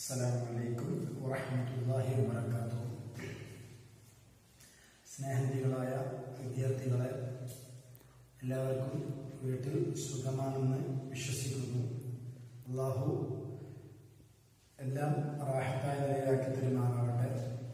അസ്സലാമു അലൈക്കും വറഹ്മത്തുള്ളാഹി വബറകാതുഹു സ്നേഹനിധികളായ വിദ്യാർത്ഥികളെ എല്ലാവർക്കും വീട്ടിൽ സുഖമാണെന്ന് വിശ്വസിക്കുന്നു അള്ളാഹു എല്ലാം റാഹത്തായ നിലയിലാക്കി തരുമാറാവട്ടെ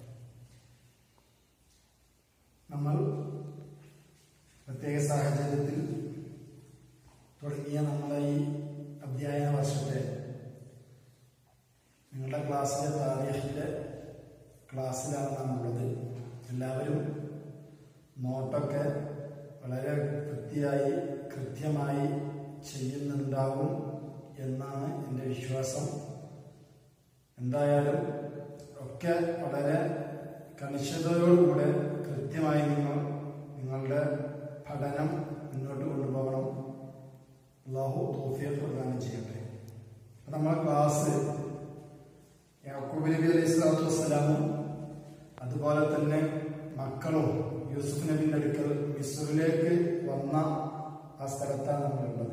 നമ്മൾ പ്രത്യേക സാഹചര്യത്തിൽ തുടങ്ങിയ നമ്മളെ ഈ അധ്യയന വർഷത്തെ നിങ്ങളുടെ ക്ലാസ്സിലെ താരീഖിന്റെ ക്ലാസ്സിലാണ് നമ്മളുള്ളത് എല്ലാവരും നോട്ടൊക്കെ വളരെ വൃത്തിയായി കൃത്യമായി ചെയ്യുന്നുണ്ടാവും എന്നാണ് എൻ്റെ വിശ്വാസം എന്തായാലും ഒക്കെ വളരെ കണിശതയോടുകൂടെ കൃത്യമായി നിങ്ങൾ നിങ്ങളുടെ പഠനം മുന്നോട്ട് കൊണ്ടുപോകണം അള്ളാഹു തോഫിയത്ത് പ്രദാനം ചെയ്യട്ടെ അപ്പൊ നമ്മളെ ക്ലാസ് യാക്കൂബ് നബി അലൈഹി സ്വലാത്തു വസ്സലാമും അതുപോലെ തന്നെ മക്കളും യൂസുഫ് നബിന്റെ അടുക്കൽ മിസ്റിലേക്ക് വന്ന ആ സ്ഥലത്താണ് നമ്മളുള്ളത്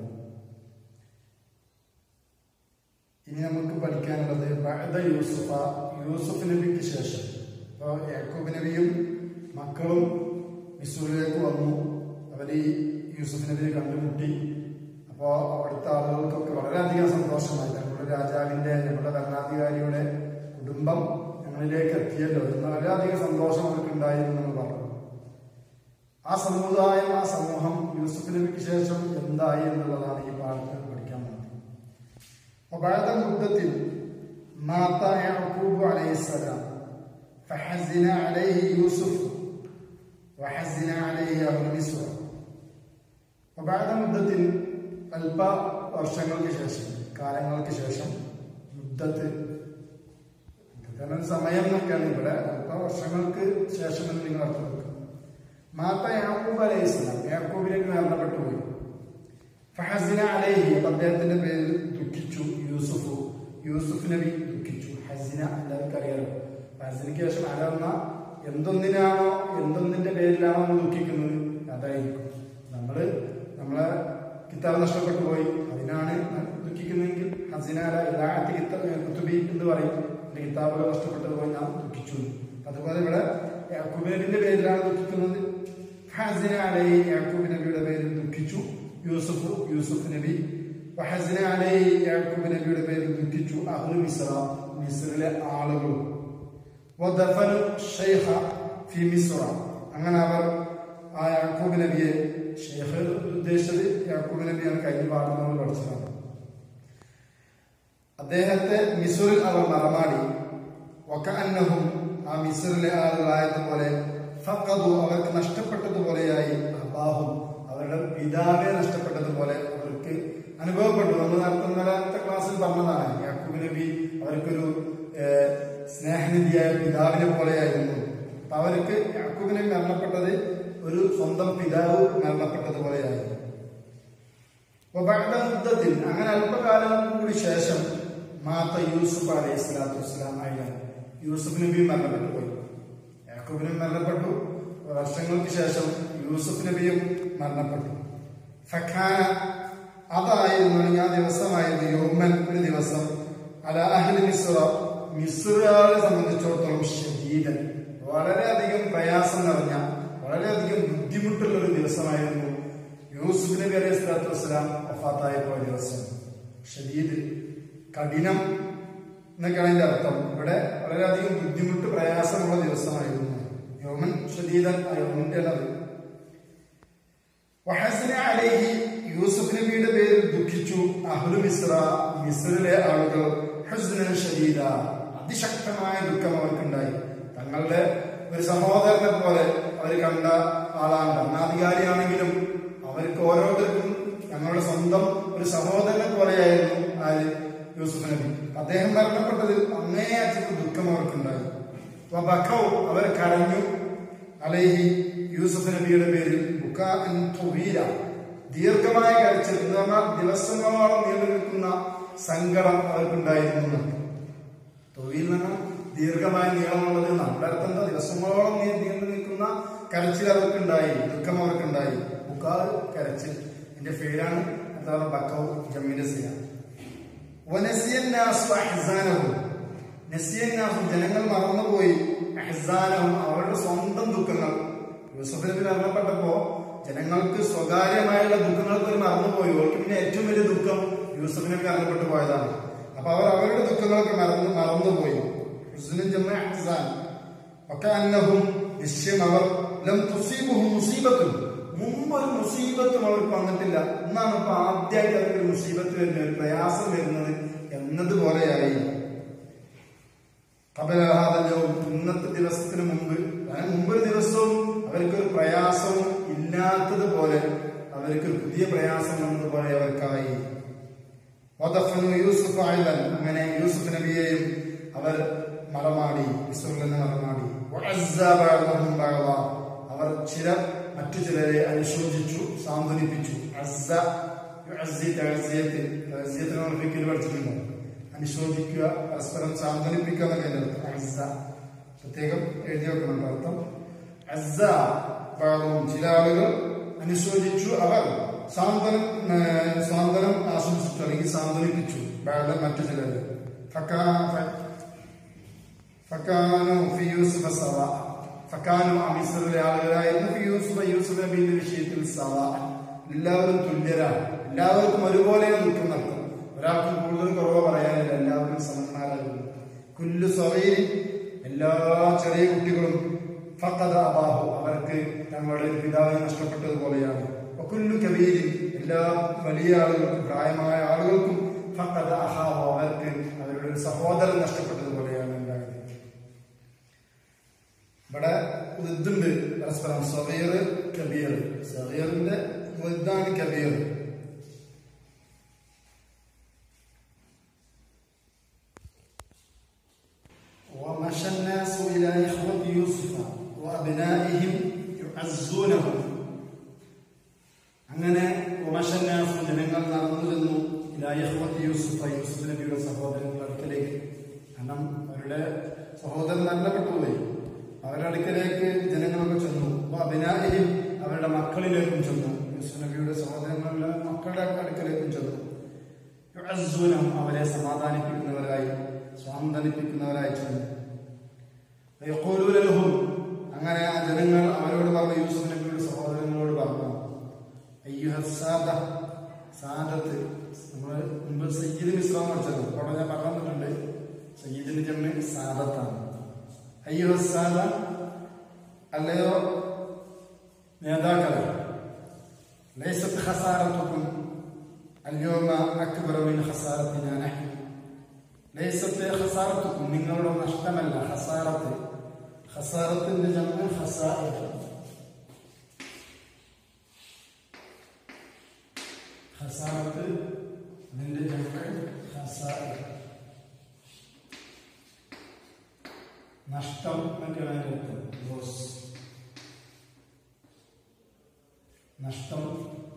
ഇനി നമുക്ക് പഠിക്കാനുള്ളത് ബഅദ യൂസുഫ യൂസുഫ് നബിക്ക് ശേഷം ഇപ്പോൾ യാക്കൂബ് നബിയും മക്കളും മിസ്സൂരിലേക്ക് വന്നു അവർ ഈ യൂസുഫ് നബിയെ കണ്ടുമുട്ടി അപ്പോൾ അവിടുത്തെ ആളുകൾക്കൊക്കെ വളരെയധികം സന്തോഷമായി നമ്മുടെ രാജാവിന്റെ നമ്മുടെ ഭരണാധികാരിയുടെ കുടുംബം ഞങ്ങളിലേക്ക് എത്തിയല്ലോ എന്ന് വളരെയധികം സന്തോഷം അവർക്ക് ഉണ്ടായിരുന്നു എന്ന് പറഞ്ഞു ആ സമുദായം ആ സമൂഹം യൂസുഫ് നബിക്ക് ശേഷം എന്തായി എന്നുള്ളതാണ് ഈ പാഠത്തിൽ പഠിക്കാൻ പോകുന്നത് وبعد مدة مات يعقوب عليه السلام فحزن عليه يوسف وحزن عليه أهل مصر وبعد مدة അല്പ വർഷങ്ങൾക്ക് ശേഷം കാലങ്ങൾക്ക് ശേഷം മുദ്ദത്ത് കാരണം സമയം എന്നൊക്കെയാണ് ഇവിടെ അല്പ വർഷങ്ങൾക്ക് ശേഷം എന്ന് നിങ്ങൾ അർത്ഥം വെക്കുക മാത്ത യാക്കൂബ് അലൈഹി സ്വലാം യാക്കൂബിലേക്ക് മരണപ്പെട്ടു പോയി ഫഹസിന അലൈഹി അപ്പൊ അദ്ദേഹത്തിന്റെ പേരിൽ ദുഃഖിച്ചു യൂസുഫ് യൂസുഫ് നബി ദുഃഖിച്ചു ഹസിന എല്ലാവർക്കും അറിയാലോ ഹസിനയ്ക്ക് ശേഷം അലർന്ന എന്തൊന്നിനാണോ എന്തൊന്നിന്റെ പേരിലാണോ നമ്മൾ ദുഃഖിക്കുന്നത് അതായിരിക്കും നമ്മള് നമ്മളെ കിതാബ് നഷ്ടപ്പെട്ടു പോയി അതിനാണ് ദുഃഖിക്കുന്നതെങ്കിൽ ഹസിന അല ഇലാഹത്തി കുത്തുബി എന്ന് പറയും എന്റെ കിതാബുകൾ നഷ്ടപ്പെട്ടത് പോയി നാം ദുഃഖിച്ചു അതുപോലെ ഇവിടെ യാക്കൂബ് നബിന്റെ പേരിലാണ് ദുഃഖിക്കുന്നത് ഹസിന അലൈ യാക്കൂബ് നബിയുടെ പേരിൽ ദുഃഖിച്ചു യൂസുഫ് യൂസുഫ് നബി വഹസിന അലൈ യാക്കൂബ് നബിയുടെ പേരിൽ ദുഃഖിച്ചു അഹ്ലു മിസ്ര മിസ്രിലെ ആളുകളും വദഫനു ഷൈഖ ഫി മിസ്ര അങ്ങനെ അവർ ആ യാക്കൂബ് നബിയെ ഷെയ്ഖ് ഉദ്ദേശിച്ചത് യാക്കൂബ് നബിയാണ് കഴിഞ്ഞ പാഠം നമ്മൾ പഠിച്ചതാണ് അദ്ദേഹത്തെ മിസുറിൽ അവർ മറമാടി ഒക്കെ അന്നഹും ആ മിസുറിലെ ആളുകളായതുപോലെ ഫക്കതു അവർക്ക് നഷ്ടപ്പെട്ടതുപോലെയായി അബാഹും അവരുടെ പിതാവെ നഷ്ടപ്പെട്ടതുപോലെ അവർക്ക് അനുഭവപ്പെട്ടു നമ്മൾ നടത്തുന്ന ക്ലാസ്സിൽ പറഞ്ഞതാണ് യാക്കൂബ് നബി അവർക്കൊരു സ്നേഹനിധിയായ പിതാവിനെ പോലെയായിരുന്നു അപ്പൊ അവർക്ക് യാക്കൂബ് നബി മരണപ്പെട്ടത് ഒരു സ്വന്തം പിതാവ് മരണപ്പെട്ടതുപോലെയായിരുന്നു യുദ്ധത്തിൽ അങ്ങനെ അല്പകാലം കൂടി ശേഷം മാത്ത യൂസുഫ് അലൈഹി സ്വലാത്തു വസ്സലാം ആയിരുന്നു യൂസുഫ് നബി മരണപ്പെട്ടു പോയി യാക്കൂബ് നബി മരണപ്പെട്ടു വർഷങ്ങൾക്ക് ശേഷം യൂസുഫ് നബിയും മരണപ്പെട്ടു ഫഖാന അതായിരുന്നു ആ ദിവസമായിരുന്നു യോമൻ ഒരു ദിവസം അല അഹ്ലി മിസ്ര മിസ്രകളെ സംബന്ധിച്ചിടത്തോളം ഷദീദൻ വളരെയധികം പ്രയാസം നിറഞ്ഞ വളരെയധികം ബുദ്ധിമുട്ടുള്ള ഒരു ദിവസമായിരുന്നു യൂസുഫ് നബി അലൈഹി സ്വലാത്തു വസ്സലാം വഫാത്തായ പോയ ദിവസം ഷദീദ് കഠിനം എന്നൊക്കെയാണ് അതിന്റെ അർത്ഥം ഇവിടെ വളരെയധികം ബുദ്ധിമുട്ട് പ്രയാസമുള്ള ദിവസമായിരുന്നു യോമൻ ഷദീദൻ ആ യോമന്റെ അത് വഹസിന അലൈഹി യൂസുഫ് നബിയുടെ പേരിൽ ദുഃഖിച്ചു അഹ്ലു മിസ്ര മിസ്രിലെ ആളുകൾ ഹസ്നൻ ഷദീദ അതിശക്തമായ ദുഃഖം അവർക്കുണ്ടായി തങ്ങളുടെ ഒരു സഹോദരനെ പോലെ അവർ കണ്ട ആളാണ് ഭരണാധികാരിയാണെങ്കിലും അവർക്ക് ഓരോരുത്തർക്കും ഞങ്ങളുടെ സ്വന്തം ഒരു സഹോദരനെ പോലെയായിരുന്നു ആര് യൂസുഫ് നബി അദ്ദേഹം മരണപ്പെട്ടതിൽ അങ്ങേയറ്റത്ത് ദുഃഖം അവർക്കുണ്ടായി അവർ കരഞ്ഞു അലൈഹി യൂസുഫ് നബിയുടെ പേരിൽ ദീർഘമായ കരച്ചിൽ എന്ന് പറഞ്ഞാൽ ദിവസങ്ങളോളം നീണ്ടു നിൽക്കുന്ന സങ്കടം അവർക്കുണ്ടായിരുന്നു തൊഴിൽ നിന്ന് ദീർഘമായ നീളമുള്ളത് നമ്മുടെ അർത്ഥം എന്താ ദിവസങ്ങളോളം നീണ്ടു നിൽക്കുന്ന കരച്ചിൽ അവർക്കുണ്ടായി ദുഃഖം അവർക്കുണ്ടായി ബുക്കാർ കരച്ചിൽ ഇതിന്റെ പേരാണ് എന്താണ് ബക്കവും ജമ്മിന്റെ സിയ വനസിയന്നാസ് വഹ്സാനഹു നസിയന്നാസും ജനങ്ങൾ മറന്നുപോയി അഹ്സാനവും അവരുടെ സ്വന്തം ദുഃഖങ്ങൾ യൂസഫ് നബി മരണപ്പെട്ടപ്പോ ജനങ്ങൾക്ക് സ്വകാര്യമായുള്ള ദുഃഖങ്ങൾക്ക് ഒരു മറന്നുപോയി അവർക്ക് പിന്നെ ഏറ്റവും വലിയ ദുഃഖം യൂസഫ് നബി മരണപ്പെട്ടു പോയതാണ് അപ്പൊ അവർ അവരുടെ ദുഃഖങ്ങളൊക്കെ മറന്നു മറന്നുപോയി ഹുസ്നുൻ ജമ അഹ്സാൻ ഒക്കെ അന്നഹും നിശ്ചയം അവർ ലം തുസീബുഹും മുസീബത്തും മുമ്പ് ഒരു മുസീബത്തും അവർക്ക് വന്നിട്ടില്ല എന്നാണ് ഇപ്പൊ ആദ്യമായിട്ട് അവർക്ക് ഒരു മുസീബത്ത് വരുന്നത് ഒരു പ്രയാസം വരുന്നത് എന്നതുപോലെയായി കപലഹാദല്യവും ഇന്നത്തെ ദിവസത്തിന് മുമ്പ് അതായത് മുമ്പൊരു ദിവസവും അവർക്കൊരു പ്രയാസവും ഇല്ലാത്തതുപോലെ അവർക്ക് ഒരു പുതിയ പ്രയാസം വന്നതുപോലെ അവർക്കായി വദഫനു യൂസുഫ് ആയിലൻ അങ്ങനെ യൂസുഫ് നബിയെയും അവർ മറമാടി ഇസ്രൂലിനെ മറമാടി വഅസ്സ ബഅദഹും ബഅദ. അവർ ചില മറ്റു ചിലരെ അനുശോചിച്ചു സാന്ത്വനിപ്പിച്ചു അസ്സ യുഅസ്സി തഅസിയത്ത് തഅസിയത്ത് നമ്മൾ ഫിക്കിൽ പഠിച്ചിട്ടുണ്ട് അനുശോചിക്കുക പരസ്പരം സാന്ത്വനിപ്പിക്കുക എന്നൊക്കെ അതിന്റെ അർത്ഥം അസ്സ പ്രത്യേകം എഴുതി വെക്കണം അർത്ഥം അസ്സ ബഅദഹും ചില ആളുകൾ അനുശോചിച്ചു അവർ സാന്ത്വനം ഏഹ്, സാന്ത്വനം ആശംസിച്ചു അല്ലെങ്കിൽ സാന്ത്വനിപ്പിച്ചു ബഅദ മറ്റു ചിലര് ഫക്കാ ഫ- ഫക്കാനു ഫി യൂസുഫ സവ ഫക്കാനു ആ മിസ്രിലെ ആളുകളായിരുന്നു ഫി യൂസുഫ യൂസുഫ് നബിയുടെ വിഷയത്തിൽ സവ എല്ലാവരും തുല്യരാണ് എല്ലാവർക്കും ഒരുപോലെ ദുഃഖം നടത്തും ഒരാൾക്കും കൂടുതൽ കുറവ് പറയാനില്ല എല്ലാവരും സമന്മാരായിരുന്നു കുല്ലു സവയിൽ എല്ലാ ചെറിയ കുട്ടികളും ഫഖദ അബാഹു അവർക്ക് തങ്ങളുടെ പിതാവിനെ നഷ്ടപ്പെട്ടതുപോലെയാണ് കുല്ലു കബീരിൻ എല്ലാ വലിയ ആളുകൾക്കും പ്രായമായ ആളുകൾക്കും ഫഖദ അഹാഹു അവർക്ക് അവരുടെ ഒരു സഹോദരൻ നഷ്ടപ്പെട്ടതുപോലെയാണ് ഉണ്ടായത് ഇവിടെ ഇതുണ്ട് പരസ്പരം സഹീർ കബീർ സഹീറിന്റെ ഇതാണ് കബീർ ومشى الناس إلى إخوة يوسف وأبنائهم يعزونه അങ്ങനെ ഉമശന്യാസം ജനങ്ങൾ നടന്നു ചെന്നു ഇലായഹ്മത്ത് യൂസുഫ യൂസുഫ് നബിയുടെ സഹോദരങ്ങളുടെ അടുക്കലേക്ക് കാരണം അവരുടെ സഹോദരൻ നല്ലപ്പെട്ടുപോയി അവരുടെ അടുക്കലേക്ക് ജനങ്ങളൊക്കെ ചെന്നു അപ്പൊ അഭിനാഹിയും അവരുടെ മക്കളിലേക്കും ചെന്നു യൂസുഫ് നബിയുടെ സഹോദരങ്ങളുടെ മക്കളുടെ അടുക്കലേക്കും ചെന്നു യുഅസ്സുനഹും അവരെ സമാധാനിപ്പിക്കുന്നവരായി സ്വാന്തനിപ്പിക്കുന്നവരായി ചെന്നു യഖൂലൂന ലഹും അങ്ങനെ ആ ജനങ്ങൾ അവരോട് പറഞ്ഞു യൂസുഫ് നബിയുടെ സഹോദരങ്ങളോട് പറഞ്ഞു അയ്യുഹ സാദ സാദത്ത് നമ്മൾ മുമ്പ് സയ്യിദ് മിശ്രം പഠിച്ചത് അവിടെ ഞാൻ പറഞ്ഞിട്ടുണ്ട് സയ്യിദിന് ജമ്മ സാദത്താണ് അയ്യുഹ സാദ അല്ലയോ നേതാക്കളെ ليست خسارتكم اليوم أكبر من خسارتنا نحن ليست خسارتكم നിങ്ങളുടെ നഷ്ടമല്ല ഖസാറത്ത് ഖസാറത്തിന്റെ ജന്മ ഖസാറത്ത് ഖസാറത്ത് അതിന്റെ ജന്മ ഖസാറത്ത് നഷ്ടം എന്നൊക്കെയാണ് അതിന്റെ അർത്ഥം ലോസ് നഷ്ടം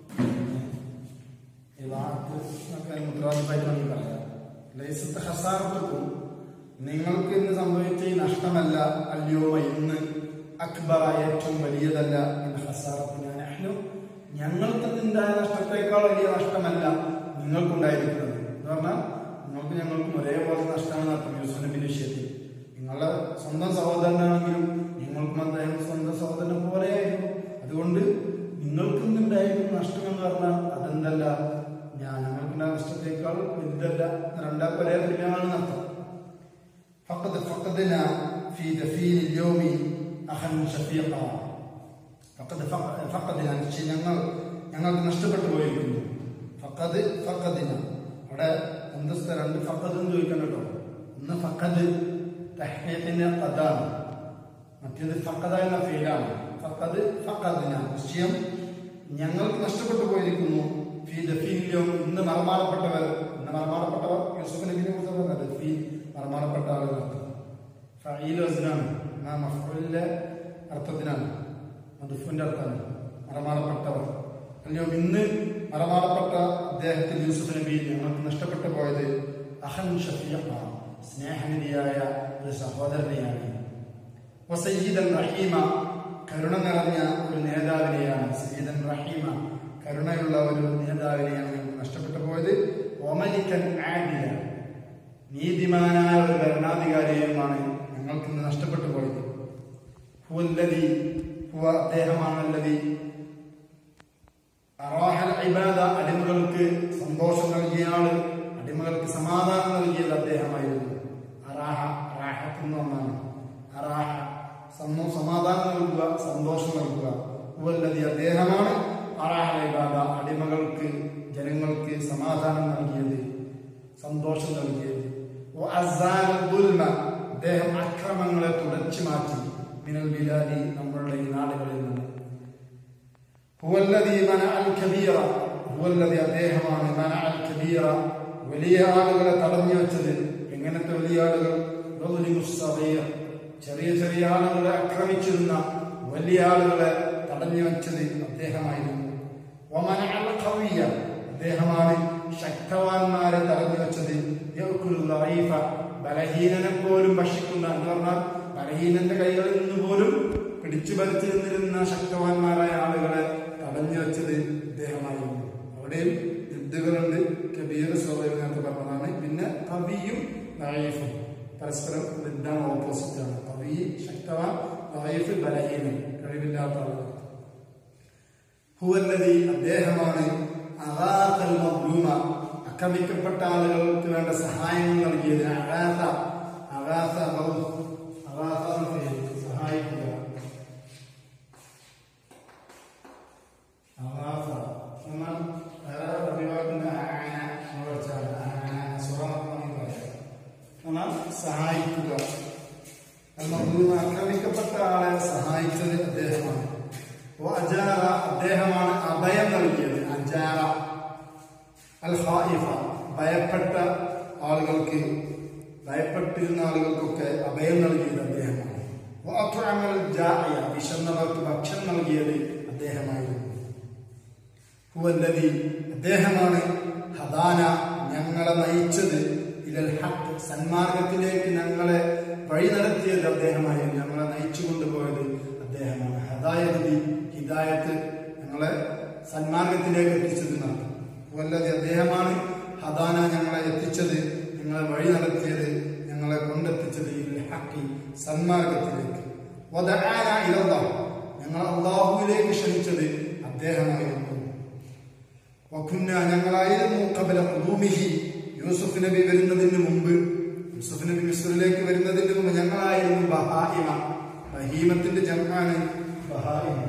ഇലാത്ത് എന്നൊക്കെ മുദ്രാവാക്യമായിട്ട് നമുക്ക് പറയാം ലൈസത്ത് ഹസാറത്തുക്കും നിങ്ങൾക്ക് ഇന്ന് സംഭവിച്ച ഈ നഷ്ടമല്ല അല്ലയോ ഇന്ന് അക്ബറ ഏറ്റവും വലിയതല്ല എന്ന ഹസാറത്തിന് നഹ്നു ഞങ്ങൾക്ക് ഉണ്ടായ നഷ്ടത്തെക്കാൾ വലിയ നഷ്ടമല്ല നിങ്ങൾക്കുണ്ടായിരിക്കുന്നത് എന്ന് പറഞ്ഞാൽ നിങ്ങൾക്ക് ഞങ്ങൾക്കും ഒരേപോലെ നഷ്ടമാണ് നടത്തും യൂസുഫ് നബിന്റെ വിഷയത്തിൽ നിങ്ങളുടെ സ്വന്തം സഹോദരനാണെങ്കിലും നിങ്ങൾക്കും അദ്ദേഹം സ്വന്തം സഹോദരനെ പോലെയായിരുന്നു അതുകൊണ്ട് നിങ്ങൾക്കുണ്ടായിരുന്ന നഷ്ടം എന്ന് പറഞ്ഞാൽ അതെന്തല്ല ഞാൻ ഞങ്ങൾക്കുണ്ടായ നഷ്ടത്തെക്കാൾ വലുതല്ല രണ്ടാം ഒരേ തുല്യമാണ് നഷ്ടം فقد فقدنا في دفين اليوم أخا شفيقا فقد فق- فقدنا പക്ഷേ ഞങ്ങൾ ഞങ്ങൾക്ക് നഷ്ടപ്പെട്ടു പോയിരിക്കുന്നു ഫക്കത് ഫക്കദിന അവിടെ അന്തസ്ഥ രണ്ട് ഫക്കത് എന്ന് ചോദിക്കണം കേട്ടോ ഒന്ന് ഫക്കത് തഹ്മീത്തിന്റെ കഥാണ് മറ്റേത് ഫക്കത എന്ന ഫീലാണ് ഫക്കത് ഫക്കദിന നിശ്ചയം ഞങ്ങൾക്ക് നഷ്ടപ്പെട്ടു പോയിരിക്കുന്നു ഫീ ദഫീനിലും ഇന്ന് മറമാറപ്പെട്ടവർ ഇന്ന് മറമാറപ്പെട്ടവർ യൂസുഫ് നബിനെ കുറിച്ച് പറഞ്ഞത് ഫീ മറമാറപ്പെട്ട ആളുകൾക്ക് ഫീൽ വസ്നാണ് ആ മഫൂലിന്റെ അർത്ഥത്തിനാണ് മധുഫിന്റെ അർത്ഥമാണ് മറമാറപ്പെട്ടവർ അല്ലയോ ഇന്ന് മറമാറപ്പെട്ട അദ്ദേഹത്തിന് യൂസുഫ് നബി ഞങ്ങൾക്ക് നഷ്ടപ്പെട്ടു പോയത് അഹൻ ഷഫീഖ സ്നേഹനിധിയായ ഒരു സഹോദരനെയാണ് വസയ്യിദൻ റഹീമ കരുണ നിറഞ്ഞ ഒരു നേതാവിനെയാണ് സയ്യിദൻ റഹീമ കരുണയുള്ള ഒരു നേതാവിനെയാണ് ഞങ്ങൾക്ക് നഷ്ടപ്പെട്ടു പോയത് ഒമലിക്കൻ ആദില നീതിമാനായ ഒരു ഭരണാധികാരിയുമാണ് ഞങ്ങൾക്ക് ഇന്ന് നഷ്ടപ്പെട്ടു പോയത് ഹുവല്ലദി ഹുവ അദ്ദേഹമാണല്ലതി അറാഹൽ ഇബാദ അടിമകൾക്ക് സന്തോഷം നൽകിയ ആള് അടിമകൾക്ക് സമാധാനം നൽകിയത് അദ്ദേഹമായിരുന്നു അറാഹ റാഹത്ത് എന്ന് ഒന്നാണ് അറാഹ സന്തോ സമാധാനം നൽകുക സന്തോഷം നൽകുക ഹുവല്ലതി അദ്ദേഹമാണ് അറാഹൽ ഇബാദ അടിമകൾക്ക് ജനങ്ങൾക്ക് സമാധാനം നൽകിയത് സന്തോഷം നൽകിയത് വ അസ്സാന ദുൽമ അദ്ദേഹം അക്രമങ്ങളെ തുടച്ചു മാറ്റി മിനൽ ബിലാദി നമ്മളുടെ ഈ നാടുകളിൽ നിന്ന് ഹുവല്ലദീ മനഅൽ കബീറ ഹുവല്ലദീ അദ്ദേഹമാണ് മനഅൽ കബീറ വലിയ ആളുകളെ തടഞ്ഞു വെച്ചത് എങ്ങനത്തെ വലിയ ആളുകൾ യദ്ലിമു സഗീർ. ചെറിയ ചെറിയ ആളുകളെ ആക്രമിച്ചിരുന്ന വലിയ ആളുകളെ തടഞ്ഞു വെച്ചത് അദ്ദേഹമായിരുന്നു വമനഅൽ ഖവിയ്യ. അദ്ദേഹമാണ് ശക്തവാന്മാരെ തടഞ്ഞു വെച്ചത് യഅ്കുലു ദഈഫ. ബലഹീനനെ പോലും ഭക്ഷിക്കുന്ന എന്ന് പറഞ്ഞാൽ ബലഹീനന്റെ കൈകളിൽ നിന്ന് പോലും പിടിച്ചു പറിച്ചു നിന്നിരുന്ന ശക്തവാന്മാരായ ആളുകളെ തടഞ്ഞു വെച്ചത് ഇദ്ദേഹമായിരുന്നു അവിടെയും യുദ്ധങ്ങളുണ്ട് കബീർ സോദരി നേരത്തെ പറഞ്ഞതാണ് പിന്നെ കവിയും നയഫും പരസ്പരം യുദ്ധാണ് ഓപ്പോസിറ്റ് ആണ് കവി ശക്തവാൻ നയഫ് ബലഹീനൻ കഴിവില്ലാത്ത ആളുകൾ ഹുവല്ലതി അദ്ദേഹമാണ് അറാത്തൽ മബ്ലൂമ ആക്രമിക്കപ്പെട്ട ആളുകൾക്ക് വേണ്ട സഹായങ്ങൾ നൽകിയത് അറാത്ത അറാത്ത അറാത്ത എന്ന പേര് സഹായിക്കുക അറാത്ത എന്നാൽ വേറെ അഭിഭാഗത്തിന്റെ ആന എന്ന് വെച്ചാൽ ആന സുറമെന്ന് പറയാം എന്നാൽ സഹായിക്കുക മബ്ലൂമ ആക്രമിക്കപ്പെട്ട ആളെ സഹായിച്ചത് അദ്ദേഹമാണ് ഓ അജാറ അദ്ദേഹമാണ് അഭയം നൽകിയത് അജാറ അൽ ഖായിഫ ഭയപ്പെട്ട ആളുകൾക്ക് ഭയപ്പെട്ടിരുന്ന ആളുകൾക്കൊക്കെ അഭയം നൽകിയത് അദ്ദേഹമാണ് ഓ അത്വഅമൽ ജാഇയ വിശന്നവർക്ക് ഭക്ഷണം നൽകിയത് അദ്ദേഹമായിരുന്നു ഹുവല്ലദി അദ്ദേഹമാണ് ഹദാന ഞങ്ങളെ നയിച്ചത് ഇലൽ ഹക്ക് സന്മാർഗത്തിലേക്ക് ഞങ്ങളെ വഴി നടത്തിയത് അദ്ദേഹമായിരുന്നു ഞങ്ങളെ നയിച്ചു കൊണ്ടുപോയത് അദ്ദേഹമാണ് ഹദായതി ഹിദായത്ത് ഞങ്ങളെ സന്മാർഗത്തിലേക്ക് എത്തിച്ചത് എന്നാണ് ഹുവല്ലദി അദ്ദേഹമാണ് ഹദാന ഞങ്ങളെ എത്തിച്ചത് ഞങ്ങളെ വഴി നടത്തിയത് ഞങ്ങളെ കൊണ്ടെത്തിച്ചത് ഇലൽ ഹക്കി സന്മാർഗത്തിലേക്ക് വദആന ഇലല്ലാഹ് ഞങ്ങൾ അള്ളാഹുവിലേക്ക് ക്ഷണിച്ചത് അദ്ദേഹമായിരുന്നു വഖുന്ന ഞങ്ങളായിരുന്നു കബല ഭൂമിഹി യൂസുഫ് നബി വരുന്നതിന് മുമ്പ് യൂസുഫ് നബി മിസ്രിലേക്ക് വരുന്നതിന് മുമ്പ് ഞങ്ങളായിരുന്നു ബഹായിമ ബഹീമത്തിന്റെ ജന്മാണ് ബഹായിമ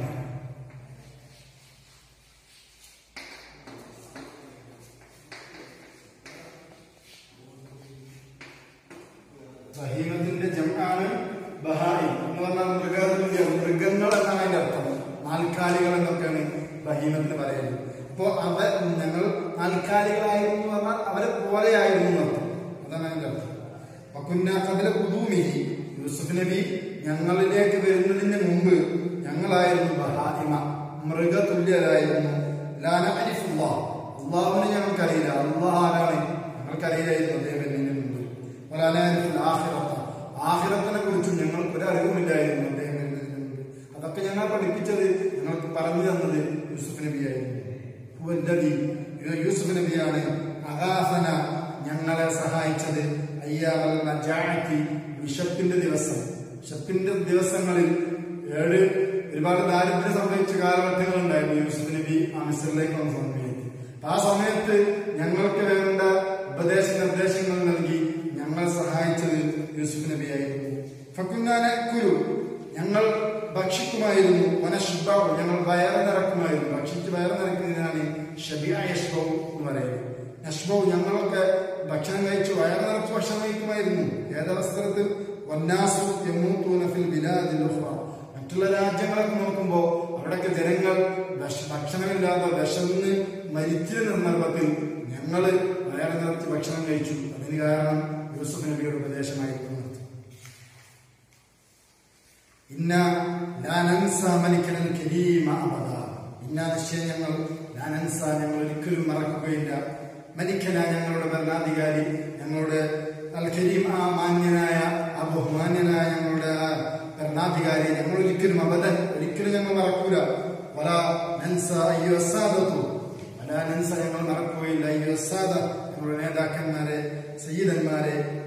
ബഹീമത്തിന്റെ ജമാണ് ബഹായി എന്ന് പറഞ്ഞാൽ മൃഗത്തിന്റെ മൃഗങ്ങൾ എന്നാണ് അതിന്റെ അർത്ഥം നാൽക്കാലികൾ എന്നൊക്കെയാണ് ബഹീമത്തിന് പറയുന്നത് അപ്പോ അവ ഞങ്ങൾ നാൽക്കാലികളായിരുന്നു എന്ന് പറഞ്ഞാൽ അവരെ പോലെയായിരുന്നു എന്നർത്ഥം അതാണ് അതിന്റെ അർത്ഥം വകുന്ന കബല കുതൂമിഹി യൂസുഫ് നബി ഞങ്ങളിലേക്ക് വരുന്നതിന് മുമ്പ് ഞങ്ങളായിരുന്നു ബഹായിമ മൃഗതുല്യരായിരുന്നു ലാന അരിഫുള്ള അള്ളാഹുവിനെ ഞങ്ങൾക്കറിയില്ല അള്ളാഹ് ആരാണ് ഞങ്ങൾക്കറിയില്ലായിരുന്നു അദ്ദേഹം വരുന്നതിന് മുമ്പ് വലാനാരിഫുൽ ആഖിറത്ത ആഖിറത്തിനെ കുറിച്ചും ഞങ്ങൾക്ക് ഒരു അറിവുമില്ലായിരുന്നു അദ്ദേഹം വരുന്നതിന് മുമ്പ് അതൊക്കെ ഞങ്ങൾ പഠിപ്പിച്ചത് ഞങ്ങൾക്ക് പറഞ്ഞു തന്നത് യൂസുഫ് നബിയായിരുന്നു ഹുവല്ലദി യൂസുഫ് നബിയാണ് അഗാസന ഞങ്ങളെ സഹായിച്ചത് അയ്യാവൽ നജാഅത്തി വിശപ്പിന്റെ ദിവസം വിശപ്പിന്റെ ദിവസങ്ങളിൽ ഏഴ് ഒരുപാട് ദാരിദ്ര്യം സംഭവിച്ച കാലഘട്ടങ്ങൾ ഉണ്ടായിരുന്നു യൂസുഫ് നബി ആ മിസ്രിലേക്ക് വന്ന സമയത്ത് അപ്പൊ ആ സമയത്ത് ഞങ്ങൾക്ക് വേണ്ട ഉപദേശ നിർദ്ദേശങ്ങൾ നൽകി ഞങ്ങളെ സഹായിച്ചത് യൂസുഫ് നബിയായിരുന്നു ഫക്കുന്നാനെ കുരു ഞങ്ങൾ ഭക്ഷിക്കുമായിരുന്നു വനശുദ്ധാവും ഞങ്ങൾ വയറ് നിറക്കുമായിരുന്നു ഭക്ഷിച്ച് വയറ് നിറക്കുന്നതിനാണ് ഷബിയ യഷ്ബവ് എന്ന് പറയുന്നത് യഷ്ബവ് ഞങ്ങളൊക്കെ ഭക്ഷണം കഴിച്ച് വയറ് നിറച്ച് ഭക്ഷണം കഴിക്കുമായിരുന്നു ഏതവസരത്തിൽ വന്നാസു യമൂത്തൂന ഫിൽ ബിലാദിൽ ഉഖ്റ. മറ്റുള്ള രാജ്യങ്ങളൊക്കെ നോക്കുമ്പോൾ അവിടെയൊക്കെ ജനങ്ങൾ വിഷ- ഭക്ഷണമില്ലാതെ വിശന്ന് മരിച്ചിരുന്ന സന്ദർഭത്തിൽ ഞങ്ങള് വയറ് നിറച്ച് ഭക്ഷണം കഴിച്ചു അതിന് കാരണം യൂസുഫ് നബിയുടെ ഉപദേശമായിരുന്നു ഇന്ന ലാനൻസ മലിക്കനൽ കരീമ അബദ ഇന്ന നിശ്ചയം ഞങ്ങൾ ലാനൻസ ഞങ്ങൾ ഒരിക്കലും മറക്കുകയില്ല മലിക്കന ഞങ്ങളുടെ ഭരണാധികാരി ഞങ്ങളുടെ അൽ കരീം ആ മാന്യനായ ആ ബഹുമാന്യനായ ഞങ്ങളുടെ ആ ഭരണാധികാരി ഞങ്ങൾ ഒരിക്കലും അബദൻ ഒരിക്കലും ഞങ്ങൾ മറക്കൂല വല നൻസ അയ്യോ അസാദത്തു വല നൻസ ഞങ്ങൾ മറക്കുകയില്ല അയ്യോ അസാദ ഞങ്ങളുടെ നേതാക്കന്മാരെ സയ്യിദന്മാരെ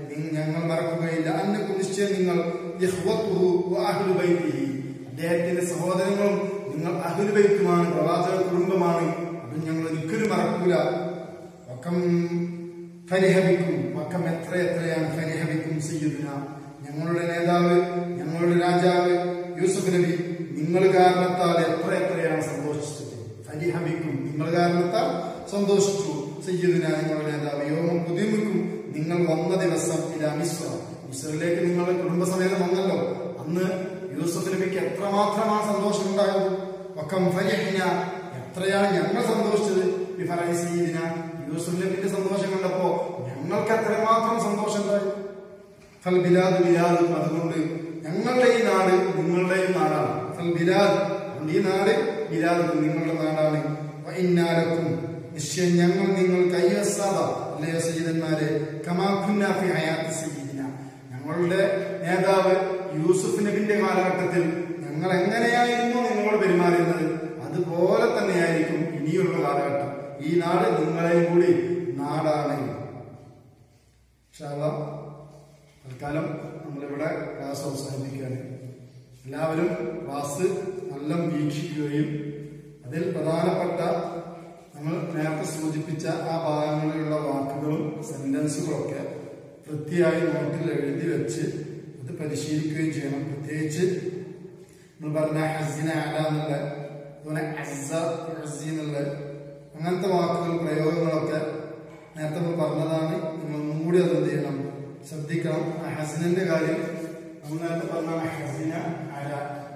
നിങ്ങൾ ഇഖ്വത്തുഹു വ അഹ്ലു ബൈത്തിഹി അദ്ദേഹത്തിന്റെ സഹോദരങ്ങളും നിങ്ങൾ അഹ്ലു ബൈത്തുമാണ് പ്രവാചക കുടുംബമാണ് അത് ഞങ്ങൾ ഒരിക്കലും മറക്കൂല വക്കം ഫരിഹബിക്കും വക്കം എത്ര എത്രയാണ് ഫരിഹബിക്കും സയ്യിദുന ഞങ്ങളുടെ നേതാവ് ഞങ്ങളുടെ രാജാവ് യൂസുഫ് നബി നിങ്ങൾ കാരണത്താൽ എത്ര എത്രയാണ് സന്തോഷിച്ചത് ഫരിഹബിക്കും നിങ്ങൾ കാരണത്താൽ സന്തോഷിച്ചു സയ്യിദുന നിങ്ങളുടെ നേതാവ് യോമം പുതിയമിക്കും നിങ്ങൾ വന്ന ദിവസം ഇല മിസ്ര മിസ്രയിലേക്ക് നിങ്ങളുടെ കുടുംബസമേതം വന്നല്ലോ അന്ന് യൂസുഫ് നബിക്ക് എത്രമാത്രമാണ് സന്തോഷം ഉണ്ടായത് വക്കം ഫരിഹിന എത്രയാണ് ഞങ്ങൾ സന്തോഷിച്ചത് ഈ ഫറഹി സയ്യിദിന യൂസുഫ് നബിന്റെ സന്തോഷം കണ്ടപ്പോ ഞങ്ങൾക്ക് എത്രമാത്രം സന്തോഷം ഉണ്ടായി ഫൽ ബിലാദ് ബിലാദ് അതുകൊണ്ട് ഞങ്ങളുടെ ഈ നാട് നിങ്ങളുടെയും നാടാണ് ഫൽ ബിലാദ് അതുകൊണ്ട് ഈ നാട് ബിലാദ് നിങ്ങളുടെ നാടാണ് വ ഇന്നാലക്കും നിശ്ചയം ഞങ്ങൾ നിങ്ങൾ കയ്യസാദ അല്ലയോ സയ്യിദന്മാരെ കമാഖുന്ന ഫി ഹയാത്തി സയ്യിദിന ഞങ്ങളുടെ നേതാവ് യൂസുഫ് നബിന്റെ കാലഘട്ടത്തിൽ ഞങ്ങൾ എങ്ങനെയായിരുന്നു നിങ്ങളോട് പെരുമാറുന്നത് അതുപോലെ തന്നെയായിരിക്കും ഇനിയുള്ള കാലഘട്ടം ഈ നാട് നിങ്ങളെയും കൂടി നാടാണ് ഇൻഷാ അല്ലാഹ് തൽക്കാലം നമ്മളിവിടെ ക്ലാസ് അവസാനിപ്പിക്കുകയാണ് എല്ലാവരും ക്ലാസ് നല്ല വീക്ഷിക്കുകയും അതിൽ പ്രധാനപ്പെട്ട നമ്മൾ നേരത്തെ സൂചിപ്പിച്ച ആ ഭാഗങ്ങളിലുള്ള വാക്കുകളും സെന്റൻസുകളൊക്കെ വൃത്തിയായി നോട്ടിൽ എഴുതി വെച്ച് അത് പരിശീലിക്കുകയും ചെയ്യണം പ്രത്യേകിച്ച് നമ്മൾ പറഞ്ഞ ഹസിന അല എന്നുള്ള അതുപോലെ അസ ഹസി എന്നുള്ള അങ്ങനത്തെ വാക്കുകൾ പ്രയോഗങ്ങളൊക്കെ നേരത്തെ നമ്മൾ പറഞ്ഞതാണ് നിങ്ങൾ ഒന്നും കൂടി അത് എന്ത് ചെയ്യണം ശ്രദ്ധിക്കണം ആ ഹസിനന്റെ കാര്യം നമ്മൾ നേരത്തെ പറഞ്ഞ ഹസിന അല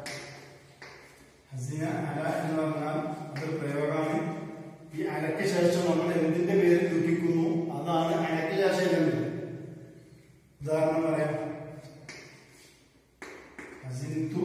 ഹസിന അല എന്ന് പറഞ്ഞാൽ അതൊരു പ്രയോഗമാണ് ഈ അലക്ക് ശേഷം നമ്മൾ എന്തിന്റെ പേര് ദുഃഖിക്കുന്നു അതാണ് അലക്ക് ശേഷം എഴുതുന്നത് ഉദാഹരണം പറയാം ഹസിനിത്തു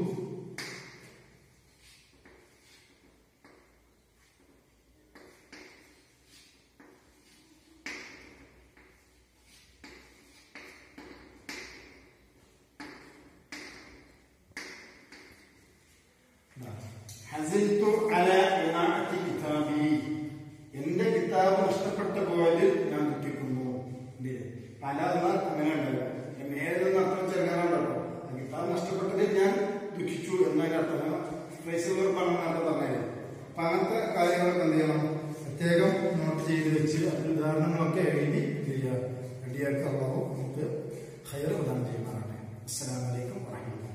ഹസിൽത്തു അല ഇനാഅത്തി കിതാബി എന്റെ കിതാബ് നഷ്ടപ്പെട്ട പോലെ ഞാൻ ദുഃഖിക്കുന്നു ഇല്ലേ? പല എന്നാൽ അങ്ങനെ ഉണ്ടല്ലോ നേരെന്ന് അർത്ഥം ചെറുക്കാനുണ്ടല്ലോ ആ കിതാബ് നഷ്ടപ്പെട്ടതിൽ ഞാൻ ദുഃഖിച്ചു എന്നതിന്റെ അർത്ഥം ഫ്രൈസുകൾ പണം നേരത്തെ പറഞ്ഞത് അപ്പൊ അങ്ങനത്തെ കാര്യങ്ങളൊക്കെ എന്ത് ചെയ്യണം പ്രത്യേകം നോട്ട് ചെയ്ത് വെച്ച് അതിന് ഉദാഹരണങ്ങളൊക്കെ എഴുതി ചെയ്യുക റെഡിയാക്കുക നമുക്ക് ഹയർ പ്രദാനം ചെയ്യുന്നതാണ് അസ്സലാമലൈക്കും വാഹമത്തുള്ള